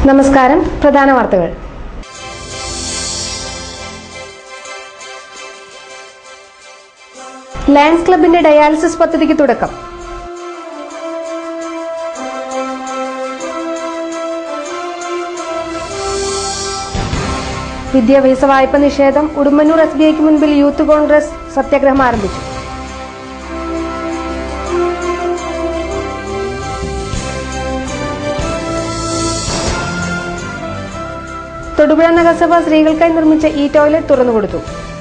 നമസ്കാരം പ്രധാന വാർത്തകൾ ലയൺസ് ക്ലബിന്റെ ഡയാലിസിസ് പദ്ധതിക്ക് തുടക്കം വിദ്യാഭ്യാസ വായ്പ നിഷേധം ഉടുമ്പന്നൂർ എസ് ബി ഐക്ക് മുൻപിൽ യൂത്ത് കോൺഗ്രസ് സത്യാഗ്രഹം ആരംഭിച്ചു തൊടുപുഴ നഗരസഭ സ്ത്രീകൾക്കായി നിർമ്മിച്ച ഈ ടോയ്ലറ്റ് തുറന്നുകൊടുത്തു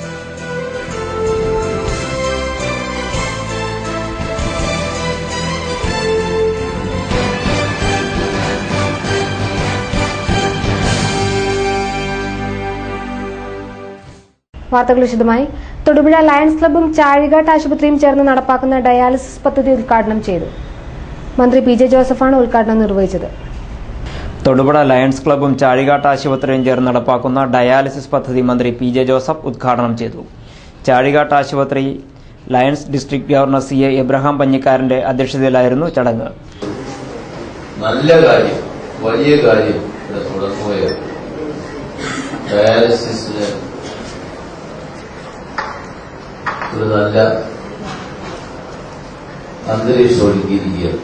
വാർത്തകൾ വിശദമായി തൊടുപുഴ ലയൺസ് ക്ലബ്ബും ചാഴികാട്ട് ആശുപത്രിയും ചേർന്ന് നടപ്പാക്കുന്ന ഡയാലിസിസ് പദ്ധതി ഉദ്ഘാടനം ചെയ്തു മന്ത്രി പി ജെ ജോസഫാണ് ഉദ്ഘാടനം നിർവഹിച്ചത് തൊടുപുഴ ലയൺസ് ക്ലബ്ബും ചാഴികാട്ട് ആശുപത്രിയും ചേർന്ന് നടപ്പാക്കുന്ന ഡയാലിസിസ് പദ്ധതി മന്ത്രി പി ജെ ജോസഫ് ഉദ്ഘാടനം ചെയ്തു ചാഴികാട്ട് ആശുപത്രി Lions district governor C A Abraham പഞ്ഞിക്കാരന്റെ അധ്യക്ഷതയിലായിരുന്നു ചടങ്ങ് നല്ല കാര്യം വലിയ കാര്യം ഇവിടെ തുടങ്ങുകയാണ് ഡയാലിസിസിന് ഒരു നല്ല അന്തരീക്ഷം ഒരുക്കിയിരിക്കുകയാണ്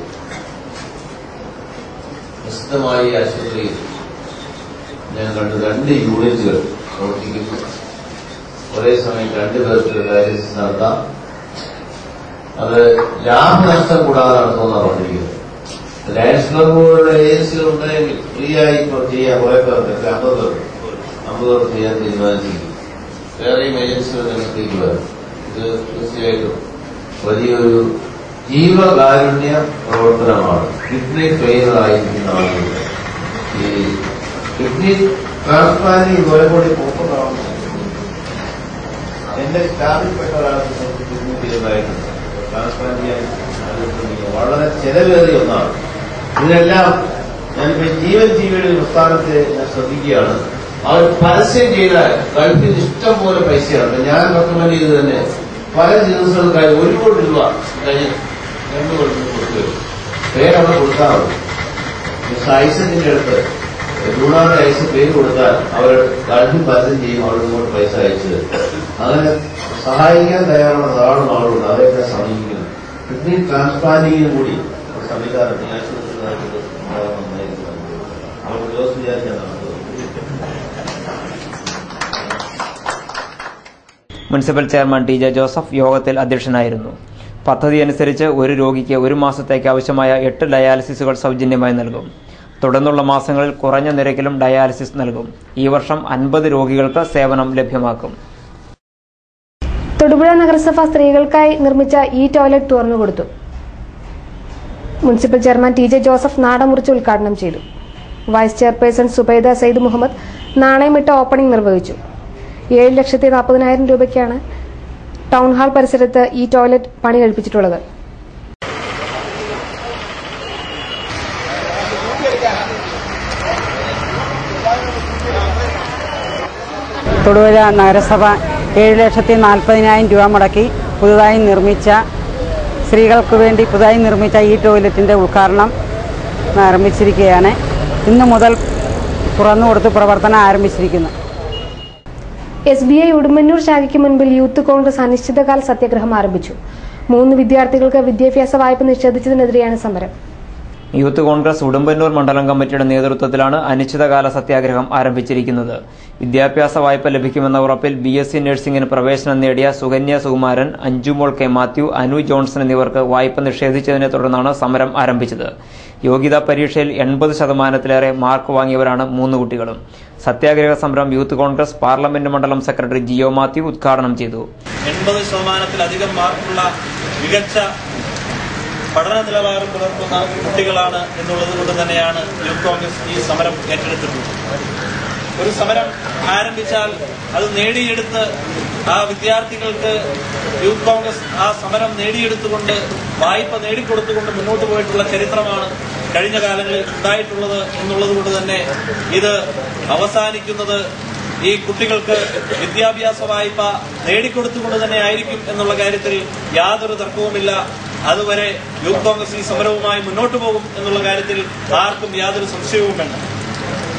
പ്രസിദ്ധമായ ഈ ആശുപത്രിയിൽ ഞാൻ കണ്ടു രണ്ട് യൂണിറ്റുകൾ പ്രവർത്തിക്കുന്നു ഒരേ സമയം രണ്ടു പേർക്ക് ഡയാലിസിസ് നടത്താം അത് ലാഭനഷ്ടം കൂടാതെ നടത്തുമെന്നാണ് പറഞ്ഞിരിക്കുന്നത് ലയൺസ് ക്ലബ് പോലുള്ള ഏജൻസികൾ ഉണ്ടെങ്കിൽ ഫ്രീ ആയി ഇപ്പോൾ ചെയ്യാൻ കുറെ പേർക്ക് അമ്പത് പേർക്ക് അമ്പത് പേർക്ക് ചെയ്യാൻ തീരുമാനിച്ചിരിക്കും വേറെയും ഏജൻസികൾ രംഗത്തേക്ക് വരും ഇത് തീർച്ചയായിട്ടും വലിയൊരു ജീവകാരുണ്യ പ്രവർത്തനമാണ് കിഡ്നി ഫെയിലർ ആയിരിക്കുന്ന ആളുകൾ ഈ കിഡ്നി ട്രാൻസ്പ്ലാന്റിങ് കുറെ കൂടി പോപ്പുലറാണ് എന്റെ സ്റ്റാഫിൽപ്പെട്ട ഒരാൾക്ക് കിഡ്നി ഫെയിലർ ആയിട്ടുണ്ട് ട്രാൻസ്പ്ലാന്റ് ചെയ്യാൻ ആലോചിക്കുന്നത് വളരെ ചെലവേറിയ ഒന്നാണ് ഇതിനെല്ലാം ഞാനിപ്പോ ഈ ജീവൻ ജീവിയുടെ ഒരു പ്രസ്ഥാനത്തെ ഞാൻ ശ്രദ്ധിക്കുകയാണ് അവർ പരസ്യം ചെയ്താൽ ഗൾഫിൽ ഇഷ്ടം പോലെ പൈസയാണ് ഞാൻ റെക്കമെൻഡ് ചെയ്ത് തന്നെ പല ചികിത്സകൾക്കായി ഒരു കോടി രൂപ കഴിഞ്ഞ രണ്ടു കൊല്ലം കൊടുത്തു പേരവിടെ കൊടുത്താൽ മതി മിസ്റ്റർ ഐസക്കിന്റെ അടുത്ത് ലൂണാടെ ഐസ് പേര് കൊടുത്താൽ അവർ ഗൾഫിൽ പരസ്യം ചെയ്യും അവിടെ ഇങ്ങോട്ട് പൈസ അയച്ചത് അങ്ങനെ സഹായിക്കാൻ തയ്യാറുള്ള ധാരാളം ആളുകളുണ്ട് അവരെയൊക്കെ സമീപിക്കുന്നു കിഡ്നി ട്രാൻസ്പ്ലാന്റിങ്ങിനും കൂടി ഒരു സംവിധാനം ഈ ആശുപത്രികളായിട്ട് ഉണ്ടാകാൻ നന്നായിരിക്കും അവർക്ക് ജോസ് വിചാരിക്കാൻ നടക്കുന്നത് municipal chairman T J Joseph യോഗത്തിൽ അധ്യക്ഷനായിരുന്നു പദ്ധതി അനുസരിച്ച് ഒരു രോഗിക്ക് ഒരു മാസത്തേക്ക് ആവശ്യമായ എട്ട് ഡയാലിസിസുകൾ സൗജന്യമായി നൽകും തുടർന്നുള്ള മാസങ്ങളിൽ കുറഞ്ഞ നിരക്കിലും ഡയാലിസിസ് നൽകും ഈ വർഷം അൻപത് രോഗികൾക്ക് സേവനം ലഭ്യമാക്കും തൊടുപുഴ നഗരസഭ സ്ത്രീകൾക്കായി നിർമ്മിച്ച ഈ ടോയ്ലറ്റ് തുറന്നുകൊടുത്തു municipal chairman T J Joseph നാടമുറിച്ച് ഉദ്ഘാടനം ചെയ്തു വൈസ് ചെയർപേഴ്സൺ സുബൈദ സയ്യിദ് മുഹമ്മദ് നാണയമിട്ട ഓപ്പണിംഗ് നിർവഹിച്ചു ഏഴ് ലക്ഷത്തി നാൽപ്പതിനായിരം രൂപയ്ക്കാണ് ടൗൺ ഹാൾ പരിസരത്ത് ഈ ടോയ്ലറ്റ് പണി കഴിപ്പിച്ചിട്ടുള്ളത് തൊടുപുഴ നഗരസഭ ഏഴ് ലക്ഷത്തി നാൽപ്പതിനായിരം രൂപ മുടക്കി പുതുതായി നിർമ്മിച്ച സ്ത്രീകൾക്ക് വേണ്ടി പുതുതായി നിർമ്മിച്ച ഈ ടോയ്ലറ്റിൻ്റെ ഉദ്ഘാടനം നിർമ്മിച്ചിരിക്കുകയാണ് ഇന്നു മുതൽ തുറന്നു കൊടുത്ത് പ്രവർത്തനം ആരംഭിച്ചിരിക്കുന്നു എസ് ബി ഐ ഉടുമ്പന്നൂർ ശാഖയ്ക്ക് മുൻപിൽ യൂത്ത് കോൺഗ്രസ് അനിശ്ചിതകാല സത്യാഗ്രഹം ആരംഭിച്ചു മൂന്ന് വിദ്യാർത്ഥികൾക്ക് വിദ്യാഭ്യാസ വായ്പ നിഷേധിച്ചതിനെതിരെയാണ് സമരം യൂത്ത് കോൺഗ്രസ് ഉടുമ്പന്നൂർ മണ്ഡലം കമ്മിറ്റിയുടെ നേതൃത്വത്തിലാണ് അനിശ്ചിതകാല സത്യാഗ്രഹം ആരംഭിച്ചിരിക്കുന്നത് വിദ്യാഭ്യാസ വായ്പ ലഭിക്കുമെന്ന ഉറപ്പിൽ ബി എസ് സി നഴ്സിംഗിന് പ്രവേശനം നേടിയ സുകന്യ സുകുമാരൻ അഞ്ജുമോൾ കെ മാത്യു അനു ജോൺസൺ എന്നിവർക്ക് വായ്പ നിഷേധിച്ചതിനെ തുടർന്നാണ് സമരം ആരംഭിച്ചത് യോഗ്യതാ പരീക്ഷയിൽ എൺപത് ശതമാനത്തിലേറെ മാർക്ക് വാങ്ങിയവരാണ് മൂന്ന് കുട്ടികളും സത്യാഗ്രഹ സമരം യൂത്ത് കോൺഗ്രസ് പാർലമെന്റ് മണ്ഡലം സെക്രട്ടറി ജിയോ മാത്യു ഉദ്ഘാടനം ചെയ്തു എൺപത് ശതമാനത്തിലധികം മാർക്കുള്ള മികച്ച പഠന നിലവാരം പുലർത്തുന്ന കുട്ടികളാണ് എന്നുള്ളത് കൊണ്ട് തന്നെയാണ് യൂത്ത് കോൺഗ്രസ് ഈ സമരം ഏറ്റെടുത്തിട്ടുള്ളത് ഒരു സമരം ആരംഭിച്ചാൽ അത് നേടിയെടുത്ത് ആ വിദ്യാർത്ഥികൾക്ക് യൂത്ത് കോൺഗ്രസ് ആ സമരം നേടിയെടുത്തുകൊണ്ട് വായ്പ നേടിക്കൊടുത്തുകൊണ്ട് മുന്നോട്ട് പോയിട്ടുള്ള ചരിത്രമാണ് കഴിഞ്ഞ കാലങ്ങളിൽ ഉണ്ടായിട്ടുള്ളത് എന്നുള്ളത് കൊണ്ട് തന്നെ ഇത് അവസാനിക്കുന്നത് ഈ കുട്ടികൾക്ക് വിദ്യാഭ്യാസ വായ്പ നേടിക്കൊടുത്തുകൊണ്ട് തന്നെ ആയിരിക്കും എന്നുള്ള കാര്യത്തിൽ യാതൊരു തർക്കവുമില്ല അതുവരെ യൂത്ത് കോൺഗ്രസ് ഈ സമരവുമായി മുന്നോട്ട് പോകും എന്നുള്ള കാര്യത്തിൽ ആർക്കും യാതൊരു സംശയവും വേണ്ട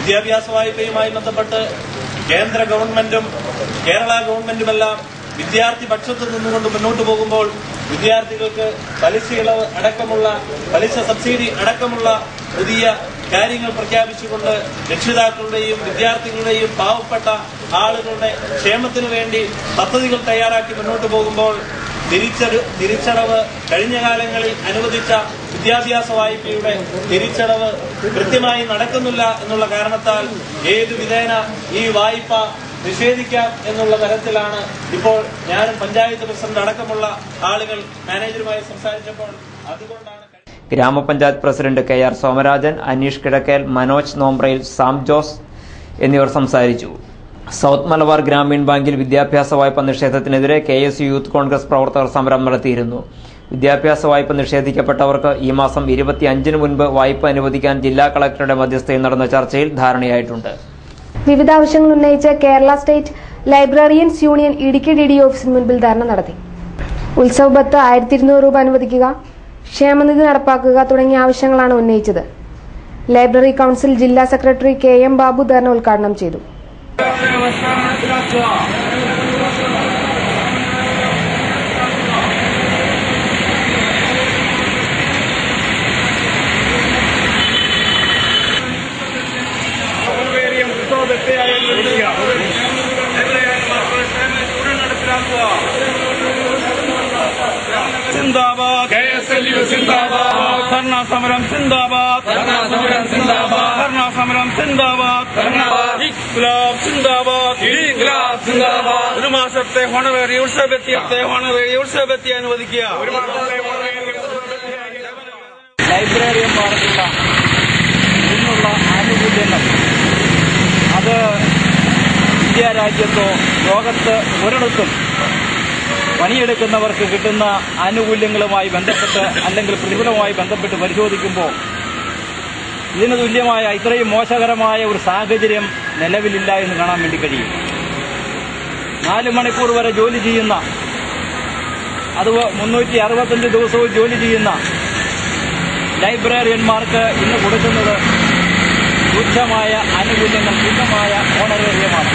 വിദ്യാഭ്യാസ വായ്പയുമായി ബന്ധപ്പെട്ട് കേന്ദ്ര ഗവൺമെന്റും കേരള ഗവൺമെന്റുമെല്ലാം വിദ്യാർത്ഥി പക്ഷത്ത് നിന്നുകൊണ്ട് മുന്നോട്ട് പോകുമ്പോൾ വിദ്യാർത്ഥികൾക്ക് പലിശ ഇളവ് അടക്കമുള്ള പലിശ സബ്സിഡി അടക്കമുള്ള പുതിയ കാര്യങ്ങൾ പ്രഖ്യാപിച്ചുകൊണ്ട് രക്ഷിതാക്കളുടെയും വിദ്യാർത്ഥികളുടെയും പാവപ്പെട്ട ആളുകളുടെ ക്ഷേമത്തിനു വേണ്ടി പദ്ധതികൾ തയ്യാറാക്കി മുന്നോട്ട് പോകുമ്പോൾ തിരിച്ചട തിരിച്ചടവ് കഴിഞ്ഞ കാലങ്ങളിൽ അനുവദിച്ച വിദ്യാഭ്യാസ വായ്പയുടെ തിരിച്ചടവ് കൃത്യമായി നടക്കുന്നില്ല എന്നുള്ള കാരണത്താൽ ഏതു വിധേന ഈ വായ്പ നിഷേധിക്കാം എന്നുള്ള തരത്തിലാണ് ഇപ്പോൾ ഞാനും പഞ്ചായത്ത് പ്രസിഡന്റ് അടക്കമുള്ള ആളുകൾ മാനേജറുമായി സംസാരിച്ചപ്പോൾ അതുകൊണ്ടാണ് ഗ്രാമപഞ്ചായത്ത് president K R Somarajan Aneesh Kizhakkel Manoj Nombrayil Sam Jose എന്നിവർ സംസാരിച്ചു സൗത്ത് മലബാർ ഗ്രാമീൺ ബാങ്കിൽ വിദ്യാഭ്യാസ വായ്പ നിഷേധത്തിനെതിരെ കെ എസ് യൂത്ത് കോൺഗ്രസ് പ്രവർത്തകർ സമരം നടത്തിയിരുന്നു വിദ്യാഭ്യാസ വായ്പ നിഷേധിക്കപ്പെട്ടവർക്ക് ഈ മാസം ഇരുപത്തിയഞ്ചിന് മുൻപ് വായ്പ അനുവദിക്കാൻ ജില്ലാ കളക്ടറുടെ മധ്യസ്ഥയിൽ നടന്ന ചർച്ചയിൽ ധാരണയായിട്ടുണ്ട് വിവിധ ആവശ്യങ്ങൾ ഉന്നയിച്ച് Kerala state librarians union Idukki D D ഓഫീസിന് മുൻപിൽ ധർണ നടത്തി ഉത്സവ ബത്ത് ആയിരത്തി ഇരുന്നൂറ് രൂപ അനുവദിക്കുക ക്ഷേമനിധി നടപ്പാക്കുക തുടങ്ങിയ ആവശ്യങ്ങളാണ് ഉന്നയിച്ചത് ലൈബ്രറി കൌൺസിൽ ജില്ലാ secretary K M Babu dharna ഉദ്ഘാടനം ചെയ്തു സിന്ദാബാദ് കെ എസ് എൽ യു സിന്ദാബാദ് ധർണാ സമരം സിന്ദാബാദ് ധർണാ സമരം സിന്ദാബാദ് ധർണാ സമരം സിന്ദാബാദ് ഇൻക്ലാബ് സിന്ദാബാദ് ഇൻക്ലാബ് സിന്ദാബാദ് ഒരു മാസത്തെ ഹോണറേറി ഉത്സവത്തെ ഹോണറേറി ഉത്സവത്തെ അനുവദിക്കുക ഒരു മാസത്തെ ലൈബ്രറിയന്മാർക്കുള്ള ഇന്നുള്ള ആനുകൂല്യങ്ങൾ അത് ഇന്ത്യ രാജ്യത്തോ ലോകത്ത് ഒരിടത്തും പണിയെടുക്കുന്നവർക്ക് കിട്ടുന്ന ആനുകൂല്യങ്ങളുമായി ബന്ധപ്പെട്ട് അല്ലെങ്കിൽ പ്രതിഫലവുമായി ബന്ധപ്പെട്ട് പരിശോധിക്കുമ്പോൾ ഇതിന് തുല്യമായ ഇത്രയും മോശകരമായ ഒരു സാഹചര്യം നിലവിലില്ല എന്ന് കാണാൻ വേണ്ടി കഴിയും നാല് മണിക്കൂർ വരെ ജോലി ചെയ്യുന്ന അത് മുന്നൂറ്റി അറുപത്തഞ്ച് ദിവസവും ജോലി ചെയ്യുന്ന ലൈബ്രറിയന്മാർക്ക് ഇന്ന് കൊടുക്കുന്നത് തുച്ഛമായ ആനുകൂല്യങ്ങൾ തുച്ഛമായ ഓണറേറിയമാണ്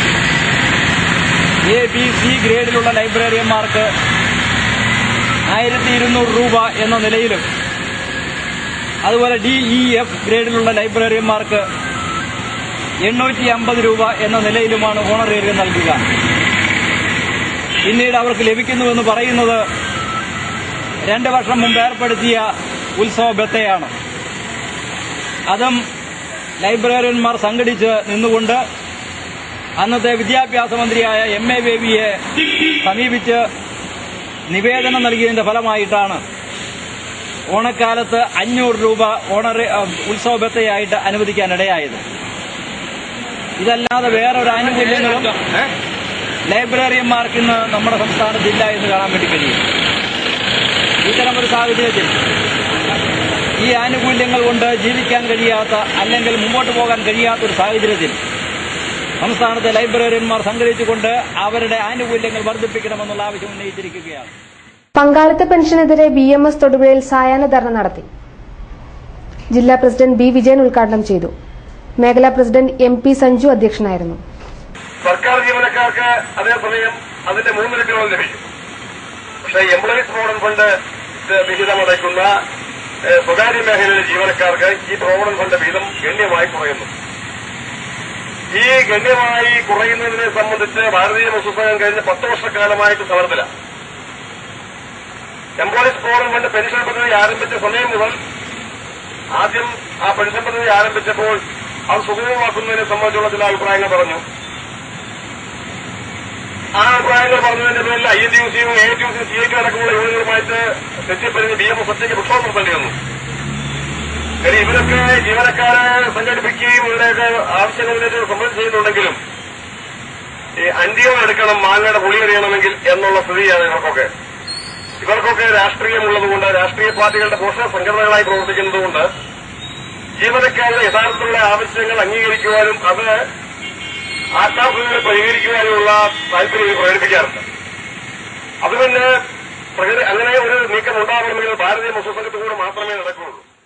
എ ബി സി ഗ്രേഡിലുള്ള ലൈബ്രറിയന്മാർക്ക് ആയിരത്തി ഇരുന്നൂറ് രൂപ എന്ന നിലയിലും അതുപോലെ ഡി ഇ എഫ് ഗ്രേഡിലുള്ള ലൈബ്രറിയന്മാർക്ക് എണ്ണൂറ്റി അമ്പത് രൂപ എന്ന നിലയിലുമാണ് ഓണറേറിയം നൽകുക പിന്നീട് അവർക്ക് ലഭിക്കുന്നുവെന്ന് പറയുന്നത് രണ്ട് വർഷം മുമ്പ് ഏർപ്പെടുത്തിയ ഉത്സവ ബത്തയാണ് അതും ലൈബ്രറിയന്മാർ സംഘടിച്ച് നിന്നുകൊണ്ട് അന്നത്തെ വിദ്യാഭ്യാസ മന്ത്രിയായ എം എ ബേബിയെ സമീപിച്ച് നിവേദനം നൽകിയതിന്റെ ഫലമായിട്ടാണ് ഓണക്കാലത്ത് അഞ്ഞൂറ് രൂപ ഓണറി ഉത്സവ ബത്തയായിട്ട് അനുവദിക്കാനിടയായത് ഇതല്ലാതെ വേറൊരു ആനുകൂല്യങ്ങളും ലൈബ്രറിയന്മാർക്ക് ഇന്ന് നമ്മുടെ സംസ്ഥാനത്തില്ല എന്ന് കാണാൻ വേണ്ടി കഴിയും ഇത്തരമൊരു സാഹചര്യത്തിൽ ഈ ആനുകൂല്യങ്ങൾ കൊണ്ട് ജീവിക്കാൻ കഴിയാത്ത അല്ലെങ്കിൽ മുമ്പോട്ട് പോകാൻ കഴിയാത്ത ഒരു സാഹചര്യത്തിൽ സംസ്ഥാനത്തെ ലൈബ്രറിയന്മാർ സംഘടിച്ചുകൊണ്ട് അവരുടെ ആനുകൂല്യങ്ങൾ വർദ്ധിപ്പിക്കണമെന്നുള്ള ആവശ്യം ഉന്നയിച്ചിരിക്കുകയാണ് പങ്കാളിത്ത പെൻഷനെതിരെ ബി എം എസ് തൊടുപുഴയിൽ സായാഹ്ന ധർണ നടത്തി ജില്ലാ പ്രസിഡന്റ് ബി വിജയൻ ഉദ്ഘാടനം ചെയ്തു മേഖലാ പ്രസിഡന്റ് എം പി സഞ്ജു അധ്യക്ഷനായിരുന്നു സർക്കാർ ജീവനക്കാർക്ക് അതേസമയം അതിന്റെ മൂന്നിരട്ടിയോളം ലഭിക്കും പക്ഷേ എംപ്ലോയീസ് പ്രൊവിഡന്റ് ഫണ്ട് വിഹിതമടയ്ക്കുന്ന ഏഹ്, സ്വകാര്യ മേഖലയിലെ ജീവനക്കാർക്ക് ഈ പ്രൊവിഡന്റ് ഫണ്ട് വിഹിതം ഗണ്യമായി കുറയുന്നു ഈ ഗണ്യമായി കുറയുന്നതിനെ സംബന്ധിച്ച് ഭാരതീയ മുസ്ലിം കഴിഞ്ഞ പത്ത് വർഷക്കാലമായിട്ട് സമരത്തിലാണ് എംപ്ലോയീസ് പ്രൊവിഡന്റ് ഫണ്ട് പെൻഷൻ പദ്ധതി ആരംഭിച്ച സമയം മുതൽ ആദ്യം ആ പെൻഷൻ പദ്ധതി ആരംഭിച്ചപ്പോൾ അത് സുഗമമാക്കുന്നതിനെ സംബന്ധിച്ചുള്ള ചില അഭിപ്രായങ്ങൾ പറഞ്ഞു ആ അഭിപ്രായങ്ങൾ പറഞ്ഞതിന്റെ പേരിൽ ഐ എൻ ടി യു സിയും എ ടി യു സിയും സി ഐ അടക്കമുള്ള യൂണിയനുമായിട്ട് തെറ്റിപ്പരിഞ്ഞ് ബി എം എസ് ഒറ്റയ്ക്ക് പ്രക്ഷോഭം നടത്തേണ്ടി വന്നു ഇനി ഇവരൊക്കെ ജീവനക്കാരെ സംഘടിപ്പിക്കുകയും ഇവരെയൊക്കെ ആവശ്യങ്ങളിലേക്ക് സമരം ചെയ്യുന്നുണ്ടെങ്കിലും ഈ അന്ത്യം എടുക്കണം മാങ്ങയുടെ പുളി എറിയണമെങ്കിൽ എന്നുള്ള സ്ഥിതിയാണ് ഇവർക്കൊക്കെ ഇവർക്കൊക്കെ രാഷ്ട്രീയമുള്ളതുകൊണ്ട് രാഷ്ട്രീയ പാർട്ടികളുടെ പോഷക സംഘടനകളായി പ്രവർത്തിക്കുന്നതുകൊണ്ട് ജീവനക്കാരുടെ യഥാർത്ഥത്തിലുള്ള ആവശ്യങ്ങൾ അംഗീകരിക്കുവാനും അത് ആശാഭൂമികളെ പരിഹരിക്കുവാനുമുള്ള താല്പര്യം ഇവർ പ്രകടിപ്പിക്കാറുണ്ട് അത് പിന്നെ പ്രകടി അങ്ങനെ ഒരു നീക്കം ഉണ്ടാകണമെങ്കിൽ ഭാരതീയ മുസ്ലിം സംഘത്തിലൂടെ മാത്രമേ നടക്കുകയുള്ളൂ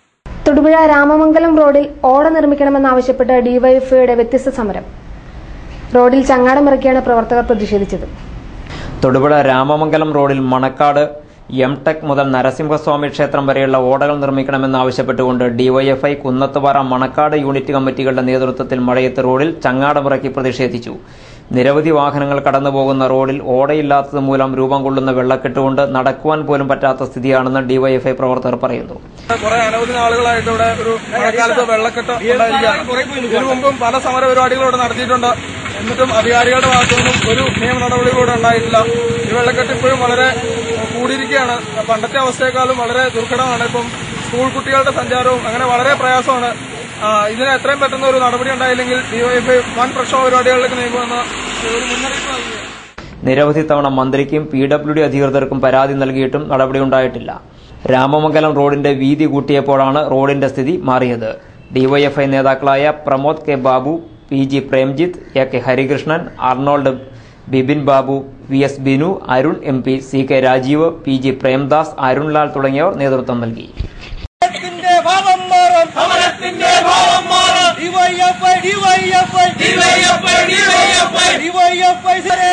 തൊടുപുഴ രാമമംഗലം റോഡിൽ ഓട നിർമ്മിക്കണമെന്നാവശ്യപ്പെട്ട് ഡിവൈഎഫ്ഐയുടെ വ്യത്യസ്ത സമരം റോഡിൽ ചങ്ങാടമിറക്കിയാണ് പ്രവർത്തകർ പ്രതിഷേധിച്ചത് തൊടുപുഴ രാമമംഗലം റോഡിൽ മണക്കാട് എം ടെക് മുതൽ നരസിംഹസ്വാമി ക്ഷേത്രം വരെയുള്ള ഓടകൾ നിർമ്മിക്കണമെന്നാവശ്യപ്പെട്ടുകൊണ്ട് ഡിവൈഎഫ്ഐ കുന്നത്തുപാറ മണക്കാട് യൂണിറ്റ് കമ്മിറ്റികളുടെ നേതൃത്വത്തിൽ മഴയത്ത് റോഡിൽ ചങ്ങാടമിറക്കി പ്രതിഷേധിച്ചു നിരവധി വാഹനങ്ങൾ കടന്നുപോകുന്ന റോഡിൽ ഓടയില്ലാത്തത് മൂലം രൂപം കൊള്ളുന്ന വെള്ളക്കെട്ടുകൊണ്ട് നടക്കുവാൻ പോലും പറ്റാത്ത സ്ഥിതിയാണെന്ന് ഡിവൈഎഫ്ഐ പ്രവർത്തകർ പറയുന്നു കുറെ അനവധി നാളുകളായിട്ട് ഇവിടെ ഒരു മഴക്കാലത്ത് വെള്ളക്കെട്ട് ഉണ്ടായിരിക്കുകയാണ് ഇതിനു മുമ്പും പല സമര പരിപാടികളും ഇവിടെ നടത്തിയിട്ടുണ്ട് എന്നിട്ടും അധികാരികളുടെ ഭാഗത്തുനിന്നും ഒരു നിയമ നടപടികളും ഇവിടെ ഉണ്ടായിട്ടില്ല ഈ വെള്ളക്കെട്ട് ഇപ്പോഴും വളരെ കൂടിയിരിക്കുകയാണ് പണ്ടത്തെ അവസ്ഥയെക്കാളും വളരെ ദുർഘടമാണ് ഇപ്പം സ്കൂൾ കുട്ടികളുടെ സഞ്ചാരവും അങ്ങനെ വളരെ പ്രയാസമാണ് ആ, ഇതിന് എത്രയും പെട്ടെന്ന് ഒരു നടപടി ഉണ്ടായില്ലെങ്കിൽ ഡിവൈഎഫ്ഐ വൻ പ്രക്ഷോഭ പരിപാടികളിലേക്ക് നീങ്ങുമെന്ന് ഒരു മുന്നറിയിപ്പ് നൽകുകയാണ് നിരവധി തവണ മന്ത്രിക്കും പി ഡബ്ല്യു ഡി അധികൃതർക്കും പരാതി നൽകിയിട്ടും നടപടിയുണ്ടായിട്ടില്ല രാമമംഗലം റോഡിന്റെ വീതി കൂട്ടിയപ്പോഴാണ് റോഡിന്റെ സ്ഥിതി മാറിയത് ഡിവൈഎഫ്ഐ നേതാക്കളായ Pramod K Babu P G Premjith A K Harikrishnan Arnold Bibin Babu V S Binu Arun M P C K Rajeev P G Premdas Arunlal തുടങ്ങിയവർ നേതൃത്വം നൽകി സമരത്തിന്റെ ഭാവം മാറും സമരത്തിന്റെ ഭാവം മാറും DYFI DYFI DYFI DYFI DYFI സരേ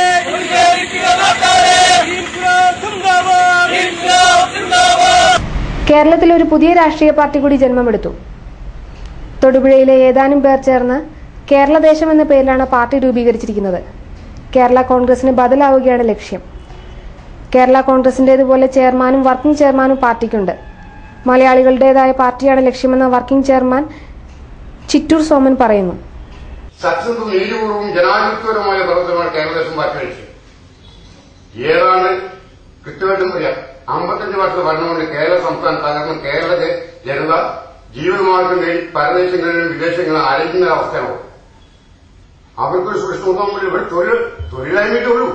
കേരളത്തിൽ ഒരു പുതിയ രാഷ്ട്രീയ പാർട്ടി കൂടി ജന്മമെടുത്തു തൊടുപുഴയിലെ ഏതാനും പേർ ചേർന്ന് കേരളദേശം എന്ന പേരിലാണ് പാർട്ടി രൂപീകരിച്ചിരിക്കുന്നത് കേരള കോൺഗ്രസിന് ബദലാവുകയാണ് ലക്ഷ്യം കേരള കോൺഗ്രസിന്റേതുപോലെ ചെയർമാനും വർക്കിംഗ് ചെയർമാനും പാർട്ടിക്കുണ്ട് മലയാളികളുടേതായ പാർട്ടിയാണ് ലക്ഷ്യമെന്ന് വർക്കിംഗ് ചെയർമാൻ ചിറ്റൂർ സോമൻ പറയുന്നു സത്യസന്ധവും നീതിപൂർവവും ജനാധിപത്യപരമായ പ്രവർത്തനമാണ് കേരളദേശം പാർട്ടി ലക്ഷ്യം ഏതാണ്ട് കൃത്യമായിട്ടും പറയാം അമ്പത്തഞ്ച് വർഷത്തെ ഭരണം കൊണ്ട് കേരള സംസ്ഥാനം തകർന്ന് കേരള ജ- ജനത ജീവിതമാർഗം നേടി പരദേശങ്ങളിലും വിദേശങ്ങളിലും അലയുന്ന അവസ്ഥയാണ് അവർക്കൊരു സുരക്ഷിതം ഇവിടെ തൊഴിൽ തൊഴിലായ്മയിട്ടേ ഉള്ളൂ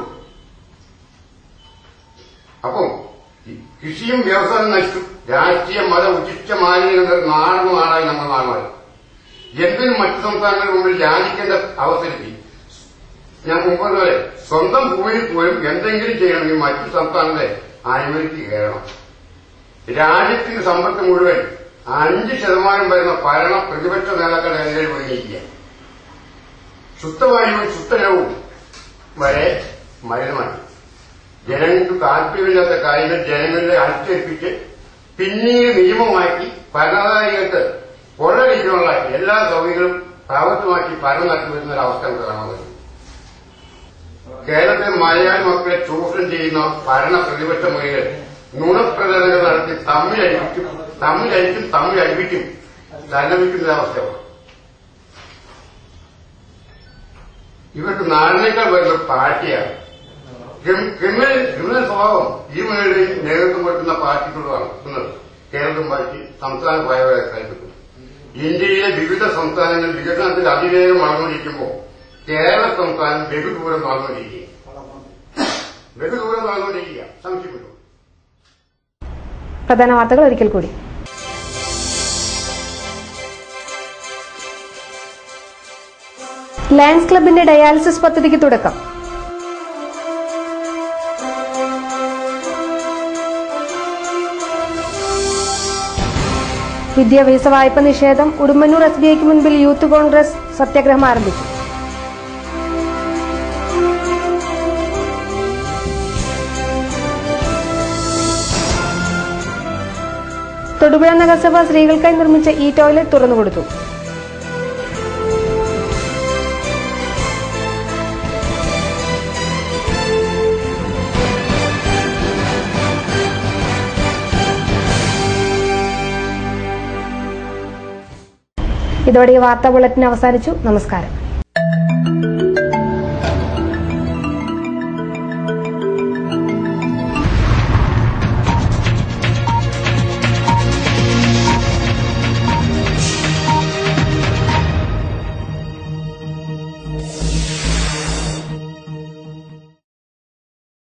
അപ്പം ഈ കൃഷിയും വ്യവസായം നശിച്ചു രാഷ്ട്രീയ മത ഉച്ചിഷ്ട മാലിന്യങ്ങളുടെ നാടും നാടായി നമ്മൾ നാടുമായി എന്തിനും മറ്റു സംസ്ഥാനങ്ങളുടെ മുമ്പിൽ യാചിക്കേണ്ട അവസരത്തിൽ ഞാൻ മുമ്പ് പറഞ്ഞ പോലെ സ്വന്തം ഭൂമിയിൽ പോലും എന്തെങ്കിലും ചെയ്യണമെങ്കിൽ മറ്റു സംസ്ഥാനത്തെ അനുമതിക്ക് കയറണം രാജ്യത്തിന്റെ സമ്പത്ത് മുഴുവൻ അഞ്ച് ശതമാനം വരുന്ന ഭരണ പ്രതിപക്ഷ നേതാക്കളുടെ കൈകളിൽ ഒതുങ്ങിയിരിക്കുക ശുദ്ധവായുവും ശുദ്ധജലവും വരെ മലിനമായി ജനങ്ങൾക്ക് താല്പര്യമില്ലാത്ത കാര്യങ്ങൾ ജനങ്ങളെ അടിച്ചേൽപ്പിച്ച് പിന്നീട് നിയമമാക്കി ഭരണാധികാരികൾക്ക് കൊള്ളടിക്കാനുള്ള എല്ലാ സൗകര്യങ്ങളും പ്രാവർത്തികമാക്കി ഭരണം നടത്തി വരുന്ന ഒരു അവസ്ഥ നമുക്ക് കാണാൻ കഴിയും കേരളത്തിലെ മലയാളി മക്കളെ ചൂഷണം ചെയ്യുന്ന ഭരണ പ്രതിപക്ഷ മുറികൾ നുണപ്രചരണങ്ങൾ നടത്തി തമ്മിലടിപ്പിക്കും തമ്മിലടിക്കും തമ്മിലടിപ്പിക്കും തല്ലപിക്കുന്ന അവസ്ഥയാണ് ഇവർക്ക് നാടിനേക്കാൾ വരുന്ന പാർട്ടിയാണ് ക്രിമി- ക്രിമിനൽ ക്രിമിനൽ സ്വഭാവം ഈ മേഖലയിൽ നേതൃത്വം കൊടുക്കുന്ന പാർട്ടികളാണ് നടത്തുന്നത് കേരളം പാർട്ടി സംസ്ഥാന പ്രായവരെ കൽപ്പിക്കുന്നു ഇന്ത്യയിലെ വിവിധ സംസ്ഥാനങ്ങൾ വികസനത്തിൽ അതിവേഗം വളർന്നുകൊണ്ടിരിക്കുമ്പോൾ കേരള സംസ്ഥാനം ബഹുദൂരം വളർന്നുകൊണ്ടിരിക്കുക ബഹുദൂരം വളർന്നുകൊണ്ടിരിക്കുക സംശയപ്പെട്ടു പ്രധാന വാർത്തകൾ ഒരിക്കൽ കൂടി ലയൺസ് ക്ലബിന്റെ ഡയാലിസിസ് പദ്ധതിക്ക് തുടക്കം വിദ്യാഭ്യാസ വായ്പ നിഷേധം ഉടുമ്പന്നൂർ എസ് ബി ഐക്ക് മുൻപിൽ യൂത്ത് കോൺഗ്രസ് സത്യാഗ്രഹം ആരംഭിച്ചു തൊടുപുഴ നഗരസഭ സ്ത്രീകൾക്കായി നിർമ്മിച്ച ഈ ടോയ്ലറ്റ് തുറന്നുകൊടുത്തു ഇതോടെ ഈ വാർത്താ ബുള്ളറ്റിൻ അവസാനിച്ചു നമസ്കാരം